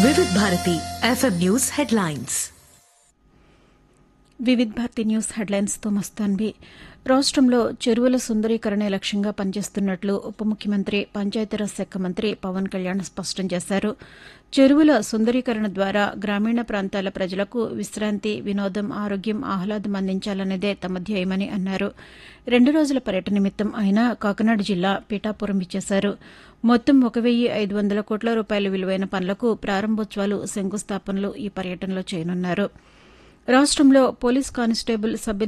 వివిధ Bharati FM news headlines Vividh Bharati news హెడ్లైన్స్తో మస్తాన్వి రాష్ట్రంలో చెరువుల సుందరీకరణే లక్ష్యంగా పనిచేస్తున్నట్లు ఉప ముఖ్యమంత్రి పంచాయతీరాజ్ శాఖ మంత్రి పవన్ కళ్యాణ్ స్పష్టం చేశారు చెరువుల సుందరీకరణ ద్వారా గ్రామీణ ప్రాంతాల ప్రజలకు విశ్రాంతి వినోదం ఆరోగ్యం ఆహ్లాదం అందించాలనేదే తమ ధ్యేయమని అన్నారు రెండు రోజుల పర్యటన నిమిత్తం ఆయన కాకినాడ జిల్లా పిఠాపురం ఇచ్చేశారు మొత్తం ఒక వెయ్యి ఐదు వందల కోట్ల రూపాయల విలువైన పనులకు ప్రారంభోత్సవాలు శంకుస్థాపనలు ఈ పర్యటనలో చేయనున్నారు రాష్ట్రంలో పోలీస్ కానిస్టేబుల్ సబ్